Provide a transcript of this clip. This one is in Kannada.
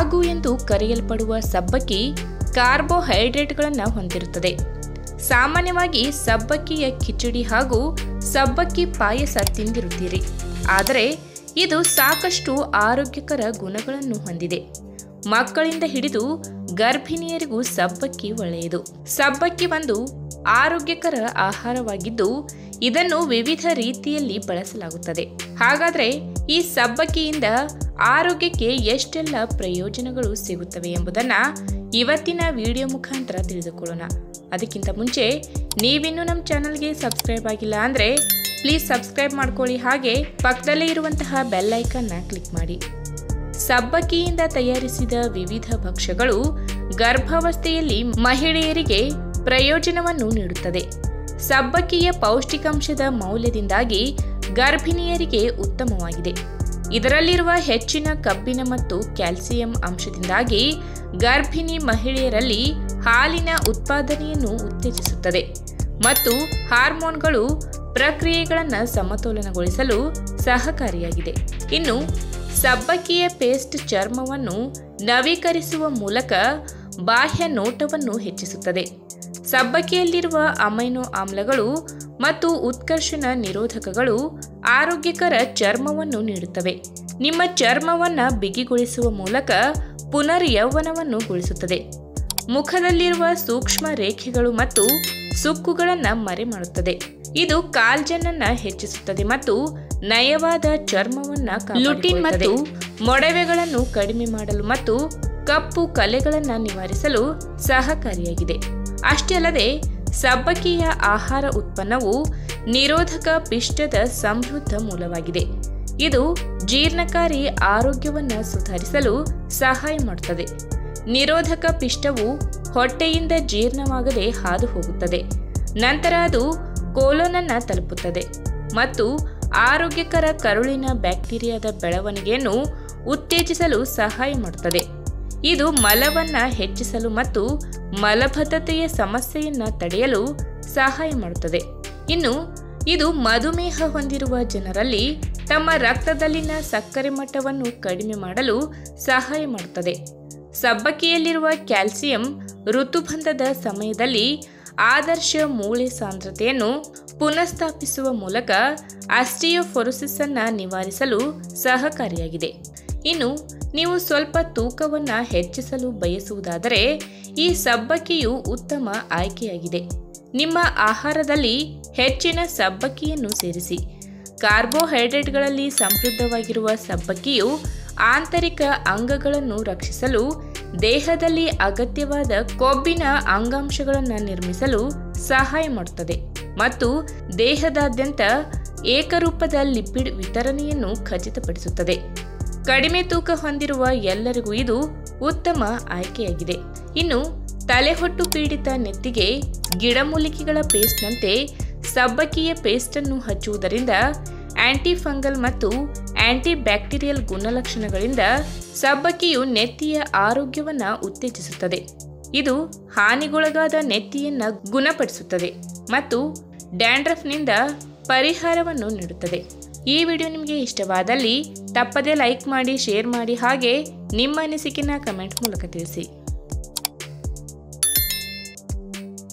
ರಾಗು ಎಂದು ಕರೆಯಲ್ಪಡುವ ಸಬ್ಬಕ್ಕಿ ಕಾರ್ಬೋಹೈಡ್ರೇಟ್ಗಳನ್ನು ಹೊಂದಿರುತ್ತದೆ ಸಾಮಾನ್ಯವಾಗಿ ಸಬ್ಬಕ್ಕಿಯ ಕಿಚಡಿ ಹಾಗೂ ಸಬ್ಬಕ್ಕಿ ಪಾಯಸ ತಿಂದಿರುತ್ತೀರಿ ಆದರೆ ಇದು ಸಾಕಷ್ಟು ಆರೋಗ್ಯಕರ ಗುಣಗಳನ್ನು ಹೊಂದಿದೆ ಮಕ್ಕಳಿಂದ ಹಿಡಿದು ಗರ್ಭಿಣಿಯರಿಗೂ ಸಬ್ಬಕ್ಕಿ ಒಳ್ಳೆಯದು ಸಬ್ಬಕ್ಕಿ ಒಂದು ಆರೋಗ್ಯಕರ ಆಹಾರವಾಗಿದ್ದು ಇದನ್ನು ವಿವಿಧ ರೀತಿಯಲ್ಲಿ ಬಳಸಲಾಗುತ್ತದೆ ಹಾಗಾದರೆ ಈ ಸಬ್ಬಕ್ಕಿಯಿಂದ ಆರೋಗ್ಯಕ್ಕೆ ಎಷ್ಟೆಲ್ಲ ಪ್ರಯೋಜನಗಳು ಸಿಗುತ್ತವೆ ಎಂಬುದನ್ನು ಇವತ್ತಿನ ವಿಡಿಯೋ ಮುಖಾಂತರ ತಿಳಿದುಕೊಳ್ಳೋಣ ಅದಕ್ಕಿಂತ ಮುಂಚೆ ನೀವಿನ್ನೂ ನಮ್ಮ ಚಾನಲ್ಗೆ ಸಬ್ಸ್ಕ್ರೈಬ್ ಆಗಿಲ್ಲ ಅಂದರೆ ಪ್ಲೀಸ್ ಸಬ್ಸ್ಕ್ರೈಬ್ ಮಾಡ್ಕೊಳ್ಳಿ ಹಾಗೆ ಪಕ್ಕದಲ್ಲೇ ಇರುವಂತಹ ಬೆಲ್ ಐಕನ್ನ ಕ್ಲಿಕ್ ಮಾಡಿ ಸಬ್ಬಕ್ಕಿಯಿಂದ ತಯಾರಿಸಿದ ವಿವಿಧ ಭಕ್ಷ್ಯಗಳು ಗರ್ಭಾವಸ್ಥೆಯಲ್ಲಿ ಮಹಿಳೆಯರಿಗೆ ಪ್ರಯೋಜನವನ್ನು ನೀಡುತ್ತದೆ ಸಬ್ಬಕ್ಕಿಯ ಪೌಷ್ಟಿಕಾಂಶದ ಮೌಲ್ಯದಿಂದಾಗಿ ಗರ್ಭಿಣಿಯರಿಗೆ ಉತ್ತಮವಾಗಿದೆ ಇದರಲ್ಲಿರುವ ಹೆಚ್ಚಿನ ಕಬ್ಬಿಣ ಮತ್ತು ಕ್ಯಾಲ್ಸಿಯಂ ಅಂಶದಿಂದಾಗಿ ಗರ್ಭಿಣಿ ಮಹಿಳೆಯರಲ್ಲಿ ಹಾಲಿನ ಉತ್ಪಾದನೆಯನ್ನು ಉತ್ತೇಜಿಸುತ್ತದೆ ಮತ್ತು ಹಾರ್ಮೋನ್ಗಳು ಪ್ರಕ್ರಿಯೆಗಳನ್ನು ಸಮತೋಲನಗೊಳಿಸಲು ಸಹಕಾರಿಯಾಗಿದೆ ಇನ್ನು ಸಬ್ಬಕ್ಕಿಯ ಪೇಸ್ಟ್ ಚರ್ಮವನ್ನು ನವೀಕರಿಸುವ ಮೂಲಕ ಬಾಹ್ಯ ನೋಟವನ್ನು ಹೆಚ್ಚಿಸುತ್ತದೆ ಸಬ್ಬಕ್ಕಿಯಲ್ಲಿರುವ ಅಮೈನೋ ಆಮ್ಲಗಳು ಮತ್ತು ಉತ್ಕರ್ಷಣ ನಿರೋಧಕಗಳು ಆರೋಗ್ಯಕರ ಚರ್ಮವನ್ನು ನೀಡುತ್ತವೆ ನಿಮ್ಮ ಚರ್ಮವನ್ನು ಬಿಗಿಗೊಳಿಸುವ ಮೂಲಕ ಪುನರ್ ಯೌವನವನ್ನು ಗೊಳಿಸುತ್ತದೆ ಮುಖದಲ್ಲಿರುವ ಸೂಕ್ಷ್ಮ ರೇಖೆಗಳು ಮತ್ತು ಸುಕ್ಕುಗಳನ್ನು ಮರೆಮಾಡುತ್ತದೆ ಇದು ಕಾಲ್ಜನ್ನ ಹೆಚ್ಚಿಸುತ್ತದೆ ಮತ್ತು ನಯವಾದ ಚರ್ಮವನ್ನ ಲುಟಿನ್ ಮತ್ತು ಮೊಡವೆಗಳನ್ನು ಕಡಿಮೆ ಮಾಡಲು ಮತ್ತು ಕಪ್ಪು ಕಲೆಗಳನ್ನು ನಿವಾರಿಸಲು ಸಹಕಾರಿಯಾಗಿದೆ ಅಷ್ಟೇ ಅಲ್ಲದೆ ಸಬ್ಬಕ್ಕಿಯ ಆಹಾರ ಉತ್ಪನ್ನವು ನಿರೋಧಕ ಪಿಷ್ಟದ ಸಮೃದ್ಧ ಮೂಲವಾಗಿದೆ ಇದು ಜೀರ್ಣಕಾರಿ ಆರೋಗ್ಯವನ್ನು ಸುಧಾರಿಸಲು ಸಹಾಯ ಮಾಡುತ್ತದೆ ನಿರೋಧಕ ಪಿಷ್ಟವು ಹೊಟ್ಟೆಯಿಂದ ಜೀರ್ಣವಾಗದೆ ಹಾದು ಹೋಗುತ್ತದೆ ನಂತರ ಅದು ಕೋಲೋನನ್ನ ತಲುಪುತ್ತದೆ ಮತ್ತು ಆರೋಗ್ಯಕರ ಕರುಳಿನ ಬ್ಯಾಕ್ಟೀರಿಯಾದ ಬೆಳವಣಿಗೆಯನ್ನು ಉತ್ತೇಜಿಸಲು ಸಹಾಯ ಮಾಡುತ್ತದೆ ಇದು ಮಲವನ್ನು ಹೆಚ್ಚಿಸಲು ಮತ್ತು ಮಲಬದ್ಧತೆಯ ಸಮಸ್ಯೆಯನ್ನು ತಡೆಯಲು ಸಹಾಯ ಮಾಡುತ್ತದೆ ಇನ್ನು ಇದು ಮಧುಮೇಹ ಹೊಂದಿರುವ ಜನರಲ್ಲಿ ತಮ್ಮ ರಕ್ತದಲ್ಲಿನ ಸಕ್ಕರೆ ಮಟ್ಟವನ್ನು ಕಡಿಮೆ ಮಾಡಲು ಸಹಾಯ ಮಾಡುತ್ತದೆ ಸಬ್ಬಕ್ಕಿಯಲ್ಲಿರುವ ಕ್ಯಾಲ್ಸಿಯಂ ಋತುಬಂಧದ ಸಮಯದಲ್ಲಿ ಆದರ್ಶ ಮೂಳೆ ಸಾಂದ್ರತೆಯನ್ನು ಪುನಃಸ್ಥಾಪಿಸುವ ಮೂಲಕ ಆಸ್ಟಿಯೋಫೊರೋಸಿಸ್ ಅನ್ನು ನಿವಾರಿಸಲು ಸಹಕಾರಿಯಾಗಿದೆ ಇನ್ನು ನೀವು ಸ್ವಲ್ಪ ತೂಕವನ್ನು ಹೆಚ್ಚಿಸಲು ಬಯಸುವುದಾದರೆ ಈ ಸಬ್ಬಕ್ಕಿಯು ಉತ್ತಮ ಆಯ್ಕೆಯಾಗಿದೆ ನಿಮ್ಮ ಆಹಾರದಲ್ಲಿ ಹೆಚ್ಚಿನ ಸಬ್ಬಕ್ಕಿಯನ್ನು ಸೇರಿಸಿ ಕಾರ್ಬೋಹೈಡ್ರೇಟ್ಗಳಲ್ಲಿ ಸಮೃದ್ಧವಾಗಿರುವ ಸಬ್ಬಕ್ಕಿಯು ಆಂತರಿಕ ಅಂಗಗಳನ್ನು ರಕ್ಷಿಸಲು ದೇಹದಲ್ಲಿ ಅಗತ್ಯವಾದ ಕೊಬ್ಬಿನ ಅಂಗಾಂಶಗಳನ್ನು ನಿರ್ಮಿಸಲು ಸಹಾಯ ಮಾಡುತ್ತದೆ ಮತ್ತು ದೇಹದಾದ್ಯಂತ ಏಕರೂಪದ ಲಿಪಿಡ್ ವಿತರಣೆಯನ್ನು ಖಚಿತಪಡಿಸುತ್ತದೆ ಕಡಿಮೆ ತೂಕ ಹೊಂದಿರುವ ಎಲ್ಲರಿಗೂ ಇದು ಉತ್ತಮ ಆಯ್ಕೆಯಾಗಿದೆ ಇನ್ನು ತಲೆಹೊಟ್ಟು ಪೀಡಿತ ನೆತ್ತಿಗೆ ಗಿಡಮೂಲಿಕೆಗಳ ಪೇಸ್ಟ್ನಂತೆ ಸಬ್ಬಕ್ಕಿಯ ಪೇಸ್ಟನ್ನು ಹಚ್ಚುವುದರಿಂದ ಆಂಟಿ ಫಂಗಲ್ ಮತ್ತು ಆಂಟಿ ಬ್ಯಾಕ್ಟೀರಿಯಲ್ ಗುಣಲಕ್ಷಣಗಳಿಂದ ಸಬ್ಬಕ್ಕಿಯು ನೆತ್ತಿಯ ಆರೋಗ್ಯವನ್ನು ಉತ್ತೇಜಿಸುತ್ತದೆ ಇದು ಹಾನಿಗೊಳಗಾದ ನೆತ್ತಿಯನ್ನು ಗುಣಪಡಿಸುತ್ತದೆ ಮತ್ತು ಡ್ಯಾಂಡ್ರಫ್ನಿಂದ ಪರಿಹಾರವನ್ನು ನೀಡುತ್ತದೆ ಈ ವಿಡಿಯೋ ನಿಮಗೆ ಇಷ್ಟವಾದಲ್ಲಿ ತಪ್ಪದೇ ಲೈಕ್ ಮಾಡಿ ಶೇರ್ ಮಾಡಿ ಹಾಗೆ ನಿಮ್ಮ ಅನಿಸಿಕೆನ ಕಮೆಂಟ್ ಮೂಲಕ ತಿಳಿಸಿ